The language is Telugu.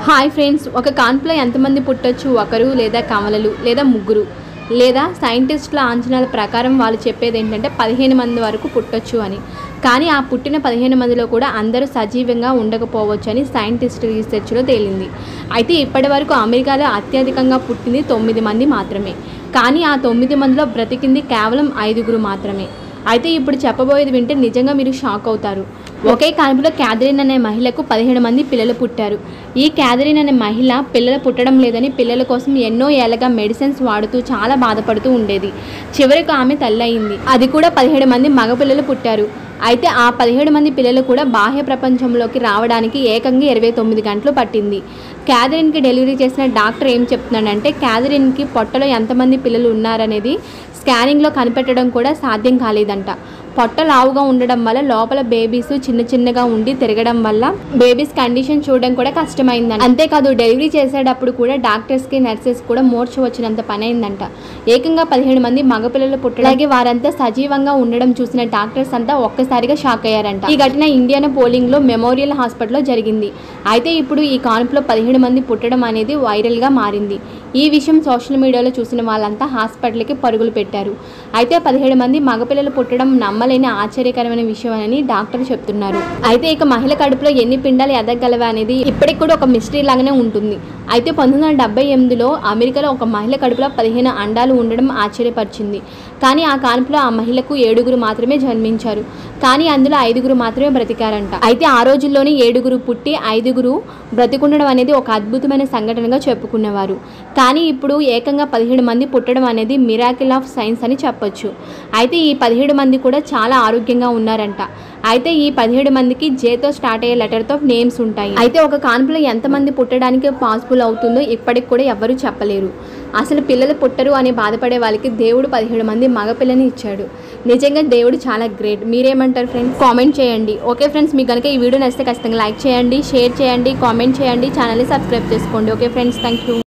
హాయ్ ఫ్రెండ్స్ ఒక కాన్పులో ఎంతమంది పుట్టొచ్చు ఒకరు లేదా కమలలు లేదా ముగ్గురు లేదా సైంటిస్టుల అంచనాల ప్రకారం వాళ్ళు చెప్పేది ఏంటంటే పదిహేను మంది వరకు పుట్టొచ్చు అని కానీ ఆ పుట్టిన పదిహేను మందిలో కూడా అందరూ సజీవంగా ఉండకపోవచ్చు అని సైంటిస్ట్ రీసెర్చ్లో తేలింది అయితే ఇప్పటి వరకు అమెరికాలో అత్యధికంగా పుట్టింది తొమ్మిది మంది మాత్రమే కానీ ఆ తొమ్మిది మందిలో బ్రతికింది కేవలం ఐదుగురు మాత్రమే అయితే ఇప్పుడు చెప్పబోయేది వింటే నిజంగా మీరు షాక్ అవుతారు ఒకే కాన్పులో క్యాథరిన్ అనే మహిళకు పదిహేడు మంది పిల్లలు పుట్టారు ఈ క్యాథరిన్ అనే మహిళ పిల్లలు పుట్టడం లేదని పిల్లల కోసం ఎన్నో ఏళ్ళగా మెడిసిన్స్ వాడుతూ చాలా బాధపడుతూ ఉండేది చివరికి ఆమె తల్లి అయింది అది కూడా పదిహేడు మంది మగపిల్లలు పుట్టారు అయితే ఆ పదిహేడు మంది పిల్లలు కూడా బాహ్య ప్రపంచంలోకి రావడానికి ఏకంగా ఇరవై తొమ్మిది గంటలు పట్టింది క్యాథరిన్కి డెలివరీ చేసిన డాక్టర్ ఏం చెప్తున్నాడంటే క్యాథరిన్కి పొట్టలో ఎంతమంది పిల్లలు ఉన్నారనేది స్కానింగ్లో కనిపెట్టడం కూడా సాధ్యం కాలేదంట పొట్ట లావుగా ఉండడం వల్ల లోపల బేబీస్ చిన్న చిన్నగా ఉండి తిరగడం వల్ల బేబీస్ కండిషన్ చూడడం కూడా కష్టమైందంట అంతేకాదు డెలివరీ చేసేటప్పుడు కూడా డాక్టర్స్కి నర్సెస్ కూడా మోర్చ వచ్చినంత పని అయిందంట ఏకంగా పదిహేడు మంది మగపిల్లలు పుట్టడానికి వారంతా సజీవంగా ఉండడం చూసిన డాక్టర్స్ అంతా ఒక్కసారిగా షాక్ అయ్యారంట ఈ ఘటన ఇండియానా పోలింగ్ లో మెమోరియల్ హాస్పిటల్లో జరిగింది అయితే ఇప్పుడు ఈ కాన్పులో పదిహేడు మంది పుట్టడం అనేది వైరల్ గా మారింది ఈ విషయం సోషల్ మీడియాలో చూసిన వాళ్ళంతా హాస్పిటల్కి పరుగులు పెట్టారు అయితే పదిహేడు మంది మగపిల్లలు పుట్టడం నమ్మలేని ఆశ్చర్యకరమైన విషయం అని డాక్టర్లు చెప్తున్నారు అయితే ఇక మహిళ కడుపులో ఎన్ని పిండాలు ఎదగలవా అనేది ఇప్పటికి కూడా ఒక మిస్టరీ లాగానే ఉంటుంది అయితే పంతొమ్మిది వందల డెబ్బై ఎనిమిదిలో అమెరికాలో ఒక మహిళ కడుపులో పదిహేను అండాలు ఉండడం ఆశ్చర్యపరిచింది కానీ ఆ కాన్పులో ఆ మహిళకు ఏడుగురు మాత్రమే జన్మించారు కానీ అందులో ఐదుగురు మాత్రమే బ్రతికారంట అయితే ఆ రోజుల్లోనే ఏడుగురు పుట్టి ఐదుగురు బ్రతికుండడం అనేది ఒక అద్భుతమైన సంఘటనగా చెప్పుకునేవారు కానీ ఇప్పుడు ఏకంగా పదిహేడు మంది పుట్టడం అనేది మిరాకిల్ ఆఫ్ సైన్స్ అని చెప్పొచ్చు అయితే ఈ పదిహేడు మంది కూడా చాలా ఆరోగ్యంగా ఉన్నారంట అయితే ఈ పదిహేడు మందికి జేతో స్టార్ట్ అయ్యే లెటర్తో నేమ్స్ ఉంటాయి అయితే ఒక కాన్పులో ఎంతమంది పుట్టడానికి పాసిబుల్ అవుతుందో ఇప్పటికి కూడా ఎవ్వరూ చెప్పలేరు అసలు పిల్లలు పుట్టరు అని బాధపడే వాళ్ళకి దేవుడు పదిహేడు మంది మగపిల్లని ఇచ్చాడు నిజంగా దేవుడు చాలా గ్రేట్ మీరేమంటారు ఫ్రెండ్స్ కామెంట్ చేయండి ఓకే ఫ్రెండ్స్ మీకు కనుక ఈ వీడియో నచ్చితే ఖచ్చితంగా లైక్ చేయండి షేర్ చేయండి కామెంట్ చేయండి ఛానల్ని సబ్స్క్రైబ్ చేసుకోండి ఓకే ఫ్రెండ్స్ థ్యాంక్ యూ